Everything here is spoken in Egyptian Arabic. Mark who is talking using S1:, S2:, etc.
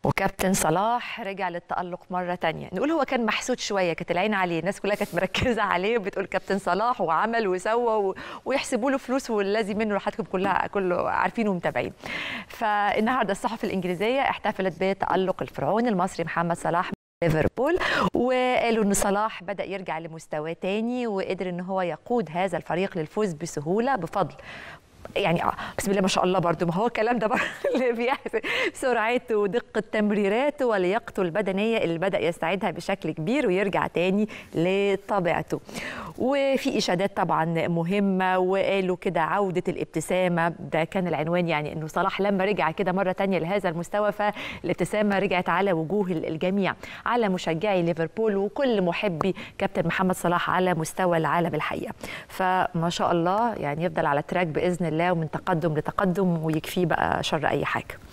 S1: وكابتن صلاح رجع للتألق مرة تانية نقول هو كان محسود شوية كانت العين عليه الناس كلها كانت مركزة عليه وبتقول كابتن صلاح وعمل وسوى و... ويحسبوا له فلوس والذي منه راحتكم كلها كله عارفين ومتابعين فالنهارده الصحف الإنجليزية احتفلت بتألق الفرعون المصري محمد صلاح ليفربول وقالوا ان صلاح بدا يرجع لمستواه تاني وقدر ان هو يقود هذا الفريق للفوز بسهوله بفضل يعني آه بسم الله ما شاء الله برضو ما هو الكلام ده برضو اللي بيحسن سرعته ودقة تمريراته ولياقته البدنية اللي بدأ يستعيدها بشكل كبير ويرجع تاني لطبيعته وفي إشادات طبعا مهمة وقالوا كده عودة الابتسامة ده كان العنوان يعني أنه صلاح لما رجع كده مرة تانية لهذا المستوى فالابتسامة رجعت على وجوه الجميع على مشجعي ليفربول وكل محبي كابتن محمد صلاح على مستوى العالم الحقيقة فما شاء الله يعني يفضل على تراك بإذن الله ومن تقدم لتقدم ويكفيه بقى شر أي حاجة